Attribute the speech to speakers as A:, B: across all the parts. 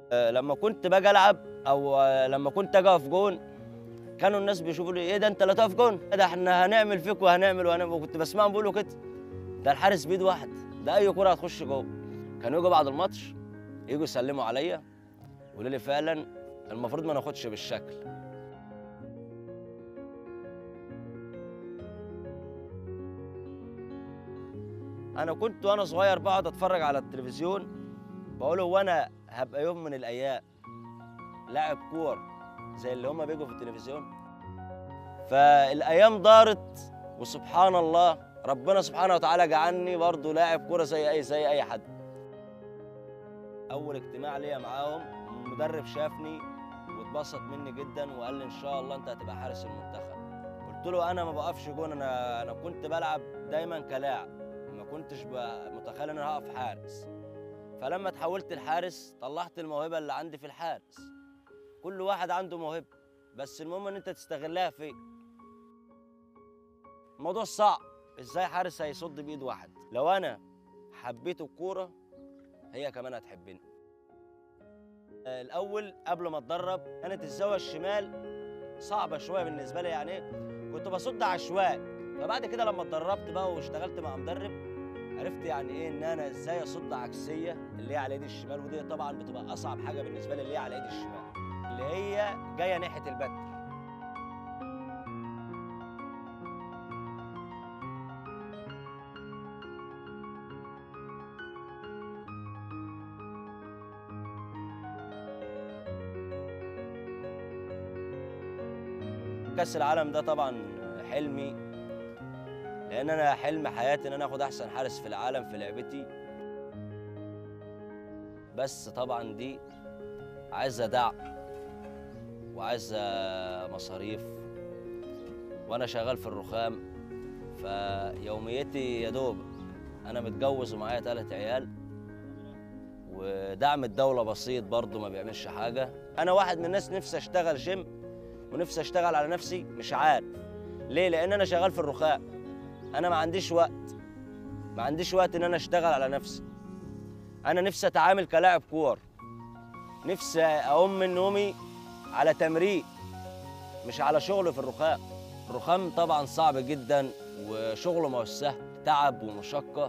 A: آه، لما كنت باجي العب او آه، لما كنت اجي اقف جون كانوا الناس بيشوفوا لي ايه ده انت لا تقف جون ده احنا هنعمل فيك وهنعمل وهنعمل وكنت بسمعهم بيقولوا كده ده الحارس بيد واحد ده اي كره هتخش جوه كانوا يجوا بعد الماتش يجوا يسلموا عليا يقولوا لي فعلا المفروض ما ناخدش بالشكل انا كنت وانا صغير بقعد اتفرج على التلفزيون بقول هو انا هبقى يوم من الايام لاعب كور زي اللي هما بيجوا في التلفزيون فالايام دارت وسبحان الله ربنا سبحانه وتعالى جعلني برضه لاعب كوره زي اي زي اي حد اول اجتماع ليا معاهم المدرب شافني واتبسط مني جدا وقال لي ان شاء الله انت هتبقى حارس المنتخب قلت له انا ما بقفش جون انا انا كنت بلعب دايما كلاعب ما كنتش ب- متخيل ان انا هقف حارس فلما اتحولت الحارس طلعت الموهبه اللي عندي في الحارس كل واحد عنده موهبه بس المهم ان انت تستغلها فين الموضوع صعب ازاي حارس هيصد بايد واحد لو انا حبيت الكوره هي كمان هتحبني آه، الاول قبل ما اتدرب كانت الزاويه الشمال صعبه شويه بالنسبه لي يعني إيه؟ كنت بصد عشوائي فبعد كده لما اتدربت بقى واشتغلت مع مدرب عرفت يعني ايه ان انا ازاي اصد عكسيه اللي هي على ايدي الشمال ودي طبعا بتبقى اصعب حاجه بالنسبه لي اللي هي على ايدي الشمال اللي هي جايه ناحيه البتر كاس العالم ده طبعا حلمي لان انا حلم حياتي ان انا اخد احسن حارس في العالم في لعبتي بس طبعا دي عايزه دعم وعايزه مصاريف وانا شغال في الرخام فيوميتي يا دوب انا متجوز ومعايا ثلاث عيال ودعم الدوله بسيط برضه ما بيعملش حاجه انا واحد من الناس نفسي اشتغل جيم ونفسي اشتغل على نفسي مش عارف ليه لان انا شغال في الرخام انا ما عنديش وقت ما عنديش وقت ان انا اشتغل على نفسي انا نفسي اتعامل كلاعب كور نفسي اقوم من نومي على تمرين مش على شغل في الرخام الرخام طبعا صعب جدا وشغله ما هوش سهل تعب ومشقه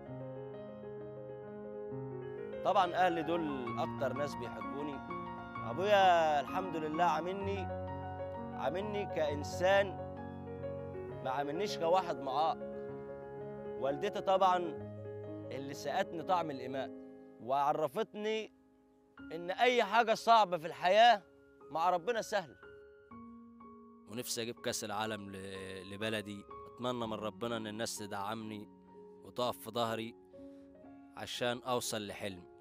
A: طبعا اهلي دول اكتر ناس بيحبوني ابويا الحمد لله عاملني عاملني كانسان ما عاملنيش كواحد معاق والدتي طبعا اللي سقتني طعم الايمان وعرفتني ان اي حاجه صعبه في الحياه مع ربنا سهل ونفسي اجيب كاس العالم ل- لبلدي اتمنى من ربنا ان الناس تدعمني وتقف في ظهري عشان اوصل لحلم